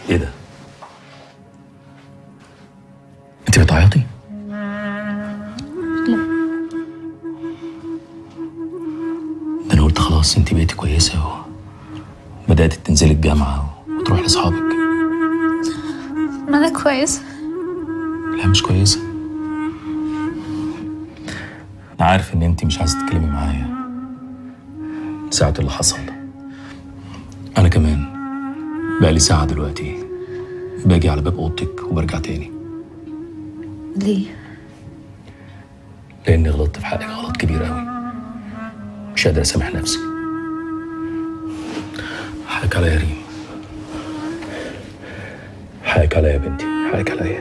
ايه ده؟ انت بتعيطي؟ ده انا قلت خلاص انت بقيتي كويسه و... بدأت تنزلي الجامعة وتروح لأصحابك ما انا كويس لا مش كويسة أنا عارف إن أنت مش عايزة تتكلمي معايا ساعة اللي حصل أنا كمان بقالي ساعة دلوقتي باجي على باب أوضتك وبرجع تاني ليه لأني غلطت في حقك غلط كبير أوي مش قادر أسامح نفسي حقك عليا يا ريم حقك عليا يا بنتي حقك عليا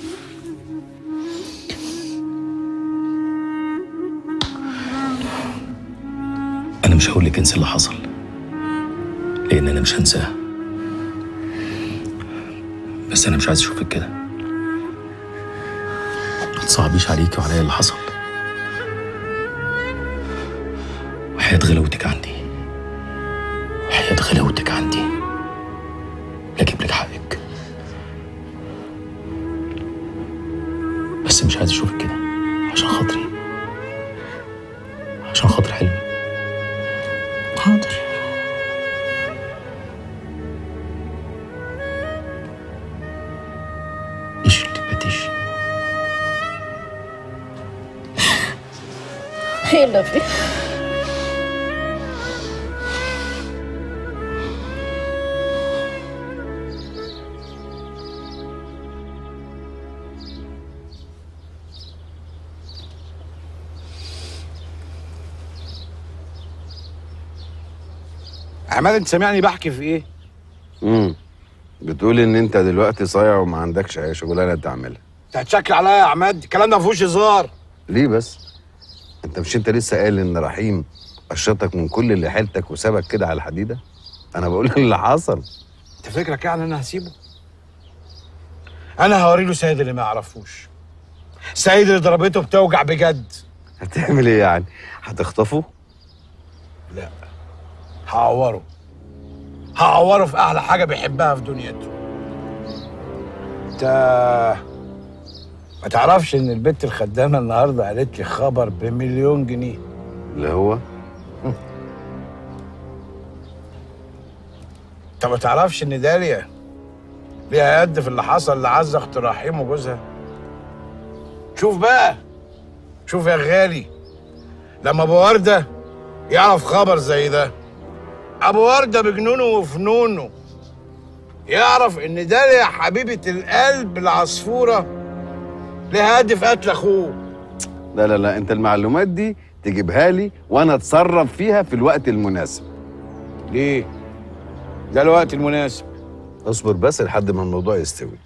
أنا مش هقول لك انسي اللي حصل لأن أنا مش هنساه بس أنا مش عايز أشوفك كده ما تصعبيش عليكي وعليا اللي حصل وحياة غلاوتك عندي وحياة غلاوتك عندي لاجيب لك حقك بس مش عايز اشوفك كده عشان خاطري عشان خاطر حلمي حاضر ايش اللي بديش يلا في عماد انت سامعني بحكي في ايه؟ امم بتقول ان انت دلوقتي صايع وما عندكش اي شغلانه تعملها انت هتشكل عليا يا عماد الكلام ده ما فيهوش هزار ليه بس انت مش انت لسه قايل ان رحيم قشطك من كل اللي حيلتك وسابك كده على الحديده انا بقول اللي حصل انت فكرك يعني انا هسيبه؟ انا هوري له سيد اللي ما يعرفوش سيد اللي ضربته بتوجع بجد هتعمل ايه يعني هتخطفه لا هعوره هعوره في اعلى حاجه بيحبها في دنيته انت ما تعرفش ان البت الخدامه النهارده قالت لي خبر بمليون جنيه اللي هو انت ما تعرفش ان داليا ليها يد في اللي حصل لعزة اخت رحيم وجوزها شوف بقى شوف يا غالي لما ابو ورده يعرف خبر زي ده ابو ورده بجنونه وفنونه يعرف ان داليا حبيبه القلب العصفوره ليها يد في قتل اخوه لا لا لا انت المعلومات دي تجيبها لي وانا اتصرف فيها في الوقت المناسب ليه ده الوقت المناسب اصبر بس لحد ما الموضوع يستوي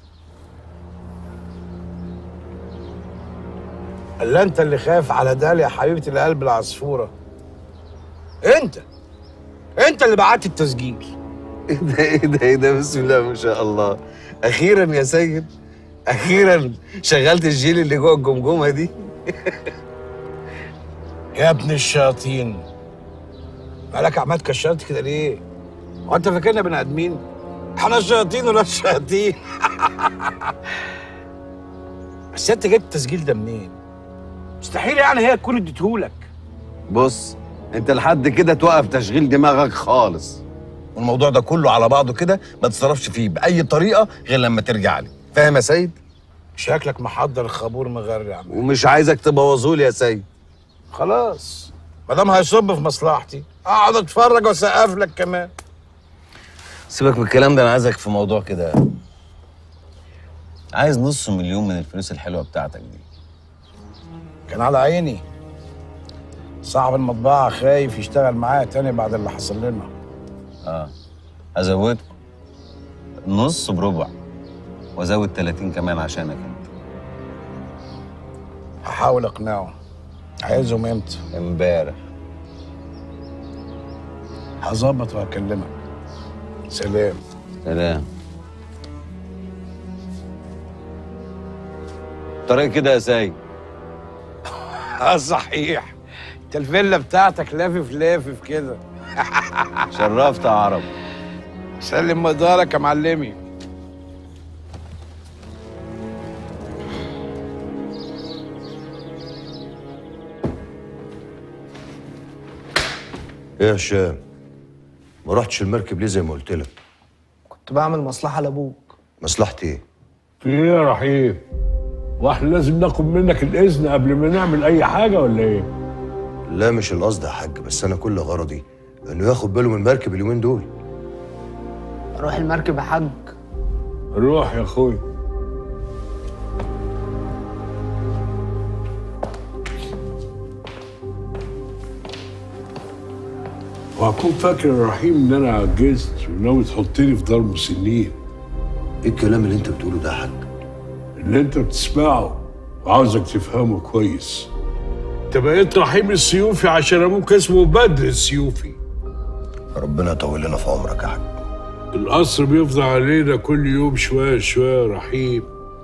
الا انت اللي خايف على داليا حبيبه القلب العصفوره انت انت اللي بعت التسجيل ايه ده ايه ده ايه ده بسم الله ما شاء الله اخيرا يا سيد اخيرا شغلت الجيل اللي جوه الجمجمه دي يا ابن الشياطين مالك عماد كشرت كده ليه؟ هو انت فاكرنا بني ادمين؟ احنا الشياطين ولا الشياطين؟ بس انت جبت التسجيل ده منين؟ مستحيل يعني هي تكون اديتهولك بص انت لحد كده توقف تشغيل دماغك خالص والموضوع ده كله على بعضه كده ما تتصرفش فيه باي طريقه غير لما ترجع لي فاهم يا سيد شكلك محضر الخابور مغري يا عم ومش عايزك تبوظهولي يا سيد خلاص ما دام هيصب في مصلحتي اقعد اتفرج واسقف لك كمان سيبك من الكلام ده انا عايزك في موضوع كده عايز نص مليون من الفلوس الحلوه بتاعتك دي كان على عيني صاحب المطبعة خايف يشتغل معايا تاني بعد اللي حصل لنا اه ازودكم نص بربع وازود 30 كمان عشانك انت هحاول اقنعه عايزهم امتى امبارح هظبط وهكلمك سلام سلام طريق كده يا سيد اه صحيح انت الفيلا بتاعتك لافف لافف كده شرفت يا عرب سلم مدارك يا معلمي ايه يا هشام ما رحتش المركب ليه زي ما قلت لك كنت بعمل مصلحة لأبوك مصلحتي ايه في ايه يا رحيم؟ واحنا لازم ناخد منك الاذن قبل ما نعمل اي حاجه ولا ايه؟ لا مش القصد يا حاج بس انا كل غرضي انه ياخد باله من المركب اليومين دول أروح المركب يا حاج روح يا اخوي وهكون فاكر يا رحيم ان انا عجزت وناوي تحطني في دار مسنين ايه الكلام اللي انت بتقوله ده يا حاج اللي انت بتسمعه وعاوزك تفهمه كويس انت بقيت رحيم السيوفي عشان ابوك اسمه بدر السيوفي ربنا يطول لنا في عمرك يا حاج القصر بيفضل علينا كل يوم شوية شوية يا رحيم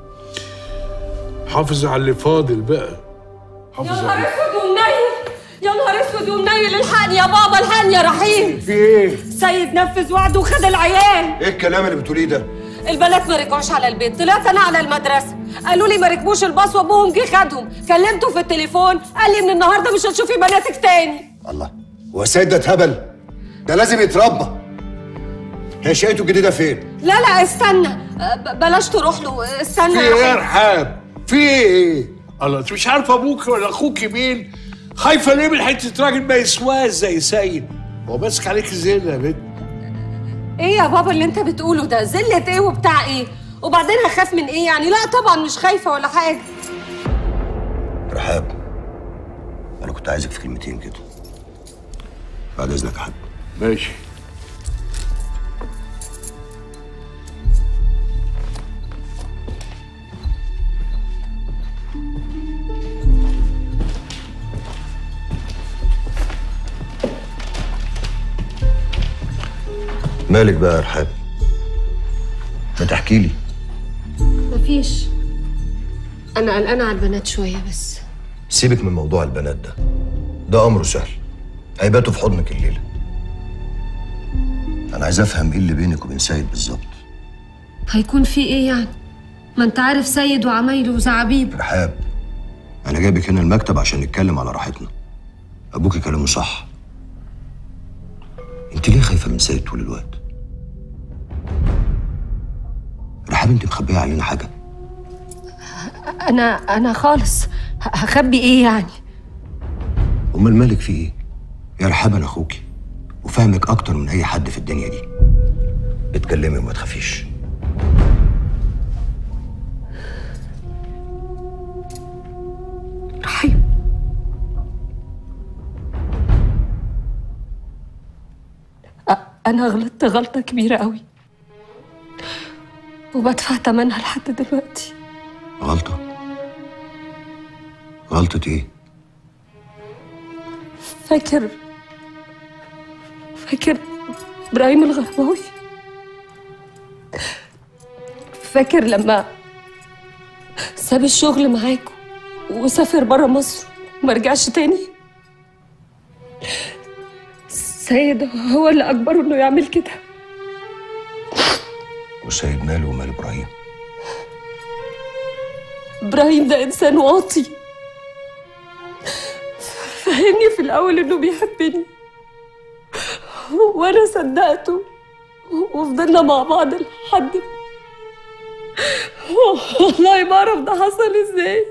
حافظ على اللي فاضل بقى يا حافظ نهار على اسود ومنيل يا نهار اسود ومنيل الحقني يا بابا الحقني يا رحيم في ايه؟ سيد نفذ وعده وخد العيال ايه الكلام اللي بتقوليه ده البنات ما رجعوش على البيت طلعت انا على المدرسه قالوا لي ما ركبوش الباص وابوهم جه خدهم كلمته في التليفون قال لي من النهارده مش هتشوفي بناتك تاني الله هو سيد ده اتهبل ده لازم يتربى هي شقته الجديده فين لا لا استنى أه، ب- بلاش تروح له استنى في يا ايه يا رحيم. رحاب؟ في ايه؟ الله انت مش عارف ابوك ولا اخوك مين؟ خايفه ليه من حته راجل ما يسواش زي سيد؟ هو ماسك عليك زين يا بنت ايه يا بابا اللي انت بتقوله ده زله ايه وبتاع ايه وبعدين هخاف من ايه يعني لا طبعا مش خايفه ولا حاجه رحاب انا كنت عايزك في كلمتين كده بعد اذنك يا حاج ماشي مالك بقى يا رحاب ما تحكي لي مفيش انا قلقانه على البنات شويه بس سيبك من موضوع البنات ده ده امره سهل هيباتوا في حضنك الليله انا عايز افهم ايه اللي بينك وبين سيد بالظبط هيكون في ايه يعني ما انت عارف سيد وعمايله وزعابيب رحاب انا جايبك هنا المكتب عشان نتكلم على راحتنا ابوكي كلامه صح انت ليه خايفه من سيد طول الوقت رحاب انت مخبيه علينا حاجه انا انا خالص ه- هخبي ايه يعني امال مالك في ايه يا رحاب انا اخوكي وفاهمك اكتر من اي حد في الدنيا دي اتكلمي وما تخافيش رحيم أ- انا غلطت غلطه كبيره قوي وبدفع ثمنها لحد دلوقتي غلطه غلطه ايه فاكر فاكر ابراهيم الغرباوي فاكر لما ساب الشغل معاكم وسافر بره مصر وما رجعش تاني سيد هو اللي اجبره انه يعمل كده وسيد ماله ومال ابراهيم ابراهيم ده انسان واطي فهمني في الاول انه بيحبني وانا صدقته وفضلنا مع بعض لحد والله ما اعرف ده حصل ازاي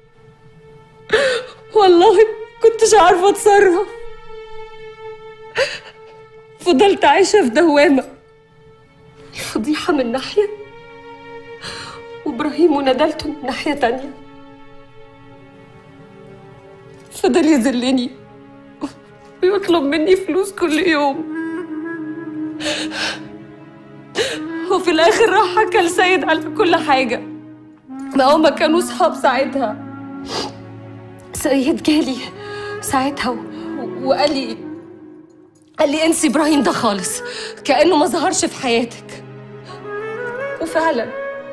والله كنتش عارفه اتصرف فضلت عايشه في دوامه فضيحه من ناحيه وابراهيم وندلته من ناحيه تانية فضل يذلني ويطلب مني فلوس كل يوم وفي الاخر راح حكى لسيد على كل حاجه ما هما كانوا صحاب ساعتها سيد جالي ساعتها و... وقال لي قال لي انسي ابراهيم ده خالص كانه ما ظهرش في حياتك وفعلا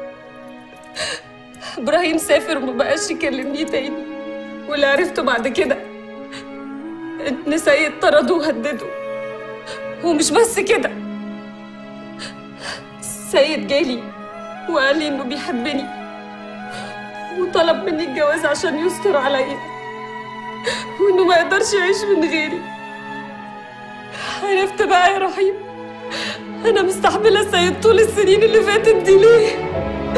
ابراهيم سافر وما بقاش يكلمني تاني واللي عرفته بعد كده ان سيد طرده وهدده ومش بس كده سيد جالي وقال لي انه بيحبني وطلب مني الجواز عشان يستر عليا وانه ما يقدرش يعيش من غيري عرفت بقى يا رحيم انا مستحمله السيد طول السنين اللي فاتت دي ليه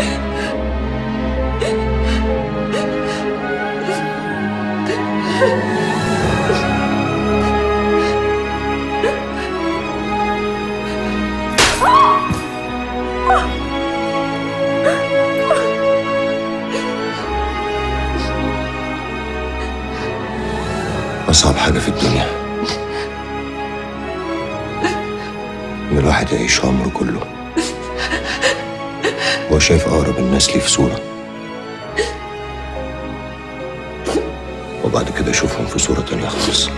أصعب حاجة في الدنيا إن الواحد يعيش عمره كله هو شايف أقرب الناس ليه في صورة وبعد كده يشوفهم في صورة تانية خالص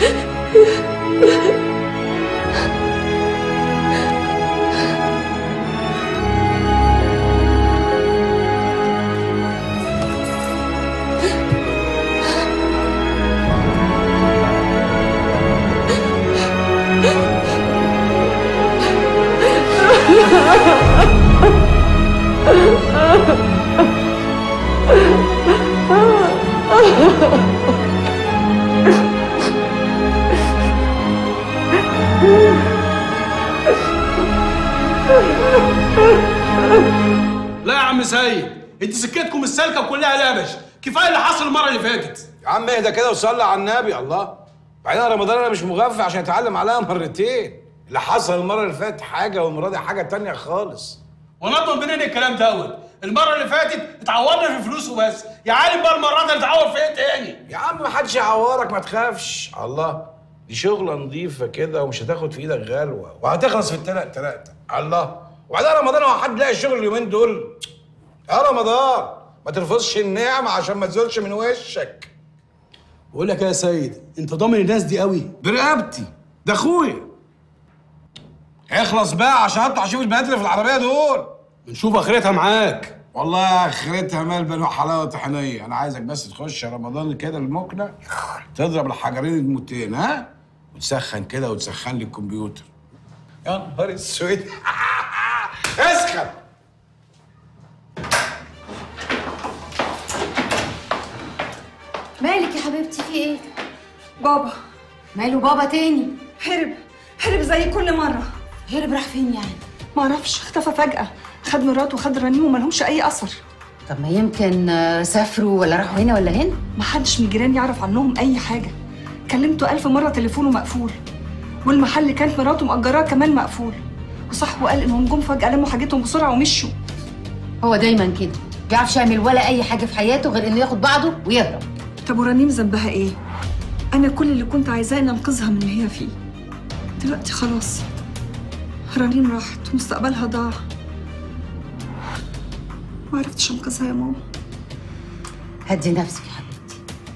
لا يا عم سيد انت سكتكم السالكه وكلها لبش كفايه اللي حصل المره اللي فاتت يا عم اهدى كده وصلي على النبي الله بعدين رمضان انا مش مغفى عشان اتعلم عليها مرتين اللي حصل المره اللي فاتت حاجه والمره دي حاجه تانية خالص ونضمن منين الكلام دوت المره اللي فاتت اتعورنا في فلوس وبس يا عالم بقى المره دي نتعور في ايه تاني يا عم ما حدش يعورك ما تخافش الله دي شغله نظيفه كده ومش هتاخد في ايدك غلوه وهتخلص في التلات تلاتة الله وبعدين رمضان هو حد لاقي الشغل اليومين دول يا رمضان ما ترفضش النعمه عشان ما تزولش من وشك بقول لك يا سيد انت ضامن الناس دي قوي برقبتي ده اخويا اخلص بقى عشان هطلع اشوف البنات اللي في العربيه دول بنشوف اخرتها معاك والله اخرتها مال بنو حلاوه طحينيه انا عايزك بس تخش يا رمضان كده المكنه تضرب الحجرين الموتين ها وتسخن كده وتسخن لي الكمبيوتر يا نهار اسود اسخن مالك يا حبيبتي في ايه؟ بابا ماله بابا تاني؟ هرب هرب زي كل مرة هرب راح فين يعني؟ معرفش اختفى فجأة خد مراته وخد رنيم وملهمش أي أثر طب ما يمكن آه، سافروا ولا راحوا هنا ولا هنا؟ محدش من الجيران يعرف عنهم أي حاجة كلمته ألف مرة تليفونه مقفول والمحل اللي كانت مراته مأجراه كمان مقفول وصاحبه قال إنهم جم فجأة لموا حاجتهم بسرعة ومشوا هو دايما كده بيعرفش يعمل ولا أي حاجة في حياته غير إنه ياخد بعضه ويهرب طب ورنيم ذنبها إيه؟ أنا كل اللي كنت عايزاه إن أنقذها من اللي هي فيه دلوقتي خلاص رنيم راحت ومستقبلها ضاع ما عرفتش أنقذها يا ماما هدي نفسك يا حبيبتي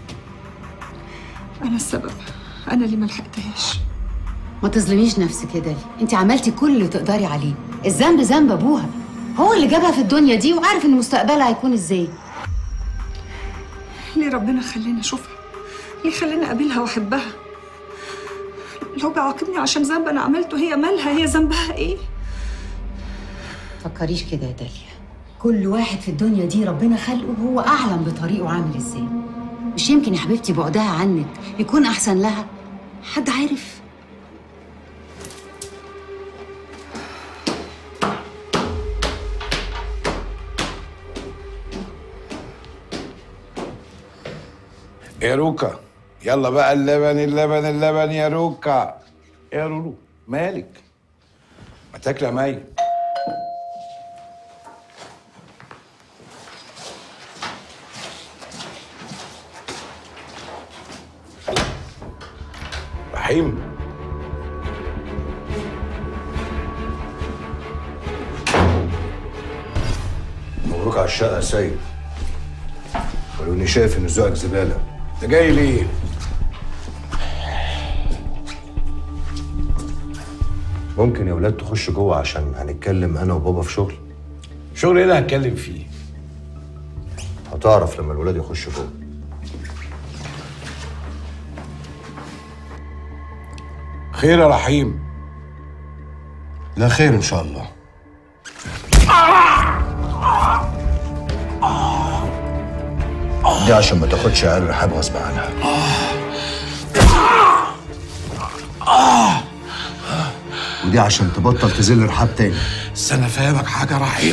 أنا السبب أنا اللي ملحقتهاش ما تظلميش نفسك يا دالي انت عملتي كل اللي تقدري عليه الذنب ذنب ابوها هو اللي جابها في الدنيا دي وعارف ان مستقبلها هيكون ازاي ليه ربنا خلاني اشوفها ليه خلاني اقابلها واحبها لو بيعاقبني عشان ذنب انا عملته هي مالها هي ذنبها ايه فكريش كده يا داليا كل واحد في الدنيا دي ربنا خلقه هو اعلم بطريقه عامل ازاي مش يمكن يا حبيبتي بعدها عنك يكون احسن لها حد عارف يا روكا يلا بقى اللبن اللبن اللبن يا روكا يا رورو مالك ما تاكل يا مي رحيم مبروك على الشقة يا سيد ولو اني شايف ان ذوقك زبالة انت جاي ليه؟ ممكن يا ولاد تخش جوه عشان هنتكلم انا وبابا في شغل شغل ايه اللي هتكلم فيه؟ هتعرف لما الولاد يخشوا جوه خير يا رحيم لا خير ان شاء الله دي عشان ما تاخدش عيال رحاب غصب عنها ودي عشان تبطل تذل رحاب تاني استنى افهمك حاجه رحيم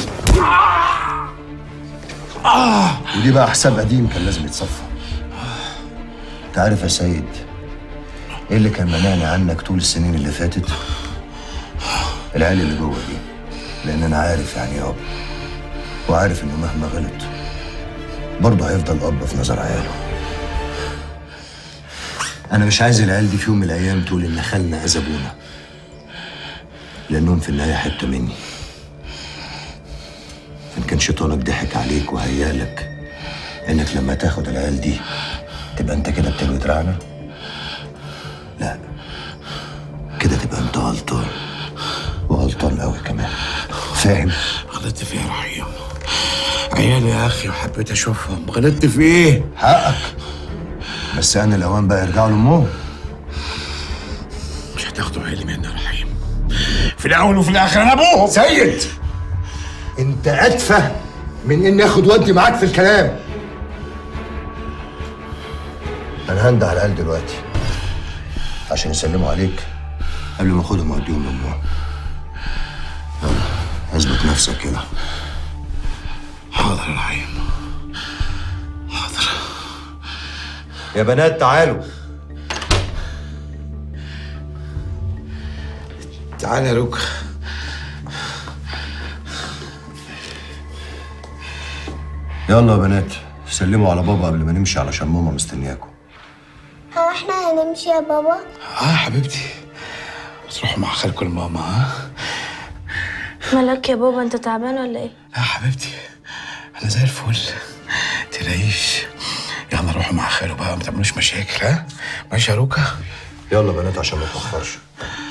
ودي بقى حساب قديم كان لازم يتصفى انت عارف يا سيد ايه اللي كان مانعني عنك طول السنين اللي فاتت العيال اللي جوه دي لان انا عارف يعني ايه اب وعارف انه مهما غلط برضه هيفضل اب في نظر عياله انا مش عايز العيال دي في يوم من الايام تقول ان خالنا اذبونا لانهم في النهايه حته مني ان كان شيطانك ضحك عليك وهيالك انك لما تاخد العيال دي تبقى انت كده بتلوي دراعنا لا كده تبقى انت غلطان وغلطان قوي كمان فاهم غلطت في ايه يا رحيم عيالي يا اخي وحبيت اشوفهم غلطت في ايه حقك بس انا الاوان بقى يرجعوا لامهم مش هتاخدوا عيالي مني يا رحيم في الاول وفي الاخر انا ابوهم سيد انت اتفه من اني اخد ودي معاك في الكلام انا هندى على العيال دلوقتي عشان يسلموا عليك قبل ما اخدهم واوديهم لامهم يلا اثبت نفسك كده حاضر يا رحيم يا بنات تعالوا تعالى يا لوكا يلا يا بنات سلموا على بابا قبل ما نمشي علشان ماما مستنياكم هو احنا هنمشي يا بابا اه يا حبيبتي تروحوا مع خالكم الماما ها مالك يا بابا انت تعبان ولا ايه لا يا حبيبتي انا زي الفل تلاقيش يلا روحوا مع خاله بقى ما تعملوش مشاكل ها ماشي يا لوكا يلا بنات عشان ما نتاخرش